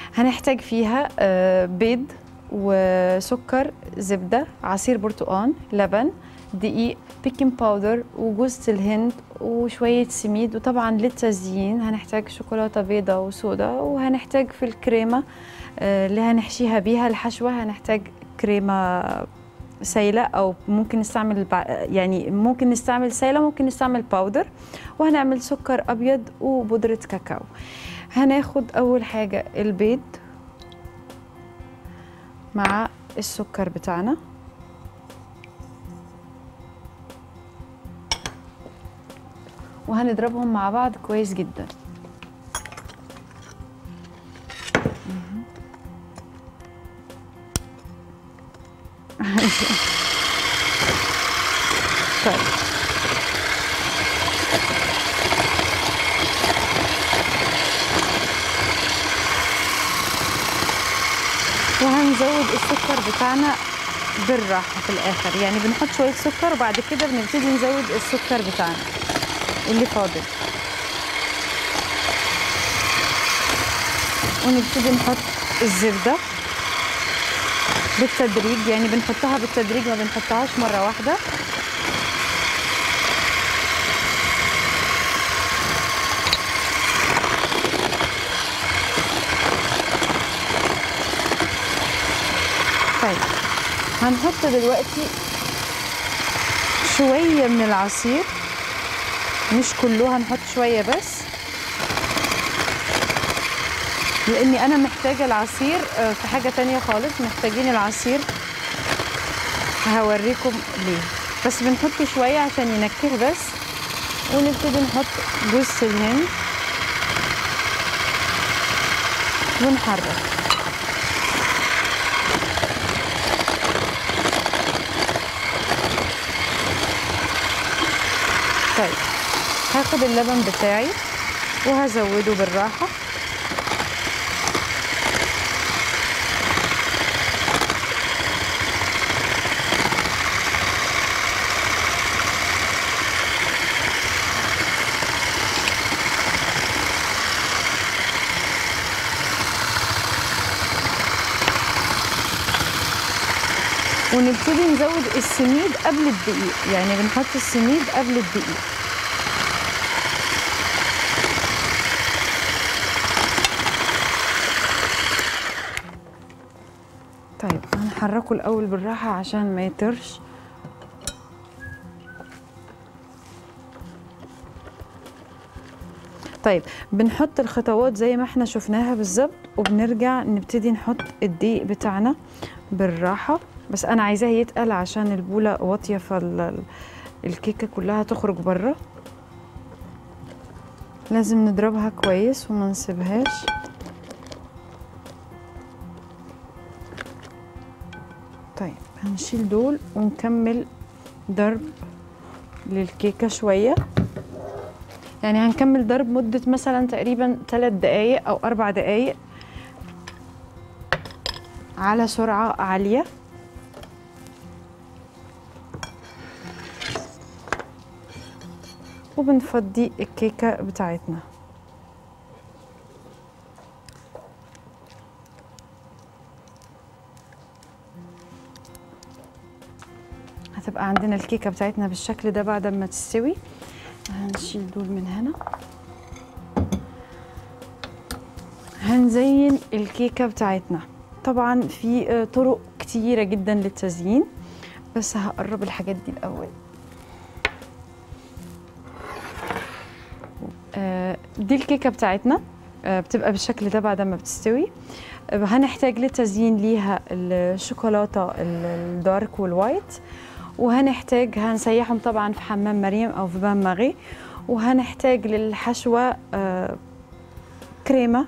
هنحتاج فيها آه، بيض وسكر زبده عصير برتقان لبن دقيق بيكنج باودر وجوز الهند وشويه سميد وطبعا للتزيين هنحتاج شوكولاته بيضه وسودا وهنحتاج في الكريمه آه، اللي هنحشيها بيها الحشوه هنحتاج كريمه سايله او ممكن نستعمل بع- يعني ممكن نستعمل سايله ممكن نستعمل باودر وهنعمل سكر ابيض وبودره كاكاو هناخد اول حاجه البيض مع السكر بتاعنا وهنضربهم مع بعض كويس جدا مهم. طيب وهنزود السكر بتاعنا بالراحه في الاخر يعني بنحط شويه سكر وبعد كده بنبتدي نزود السكر بتاعنا اللي فاضل ونبتدي نحط الزبده بالتدريج يعني بنحطها بالتدريج ما بنحطهاش مره واحده طيب هنحط دلوقتي شوية من العصير مش كله هنحط شوية بس لاني انا محتاجة العصير آه، في حاجة تانية خالص محتاجين العصير هوريكم ليه بس بنحط شوية عشان ينكه بس ونبتدي نحط جوز الهند ونحرك طيب هاخد اللبن بتاعي وهزوده بالراحة ونبتدي نزود السميد قبل الدقيق يعني بنحط السميد قبل الدقيق طيب هنحركه الاول بالراحه عشان ما يطرش طيب بنحط الخطوات زي ما احنا شفناها بالظبط وبنرجع نبتدي نحط الدقيق بتاعنا بالراحه بس انا عايزاه يتقل عشان البوله واطيه فالكيكه كلها تخرج بره لازم نضربها كويس وما نسيبهاش طيب هنشيل دول ونكمل ضرب للكيكه شويه يعني هنكمل ضرب مدة مثلا تقريبا ثلاث دقايق أو أربع دقايق على سرعة عالية وبنفضي الكيكة بتاعتنا هتبقى عندنا الكيكة بتاعتنا بالشكل ده بعد ما تستوي هنشيل دول من هنا هنزين الكيكة بتاعتنا طبعا في آه، طرق كتيرة جدا للتزيين بس هقرب الحاجات دي الأول آه، دي الكيكة بتاعتنا آه، بتبقى بالشكل ده بعد ما بتستوي آه، هنحتاج للتزيين ليها الشوكولاتة ال- الدارك والوايت وهنحتاج هنسيحهم طبعا في حمام مريم او في بان ماغي وهنحتاج للحشوة آه، كريمة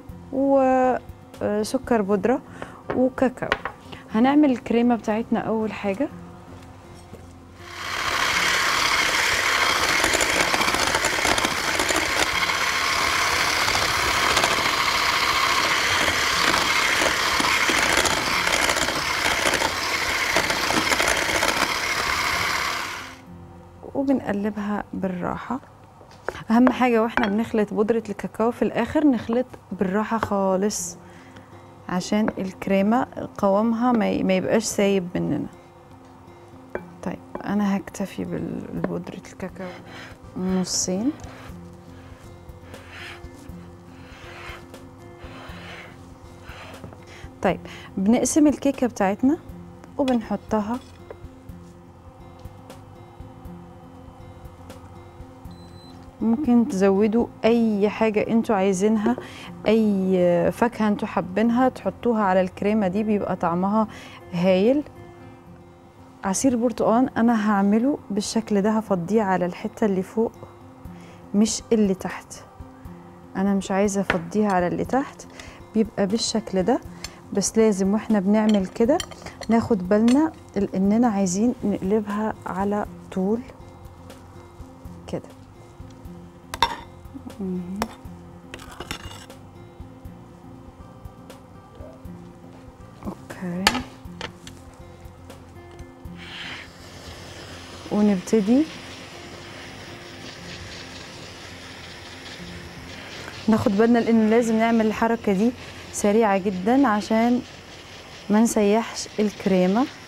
وسكر بودرة وكاكاو هنعمل الكريمة بتاعتنا أول حاجة وبنقلبها بالراحة أهم حاجة وإحنا بنخلط بودرة الكاكاو في الآخر نخلط بالراحة خالص عشان الكريمه قوامها ما ي- ما يبقاش سايب مننا طيب انا هكتفي بال- ببودره الكاكاو نصين طيب بنقسم الكيكه بتاعتنا وبنحطها ممكن تزودوا اي حاجه انتوا عايزينها اي فاكهه انتوا حابينها تحطوها على الكريمه دي بيبقى طعمها هايل عصير برتقان انا هعمله بالشكل ده هفضيه على الحته اللي فوق مش اللي تحت انا مش عايزه افضيها على اللي تحت بيبقى بالشكل ده بس لازم واحنا بنعمل كده ناخد بالنا ال- اننا عايزين نقلبها على طول كده مهم. اوكي ونبتدي ناخد بالنا لان لازم نعمل الحركه دي سريعه جدا عشان ما نسيحش الكريمه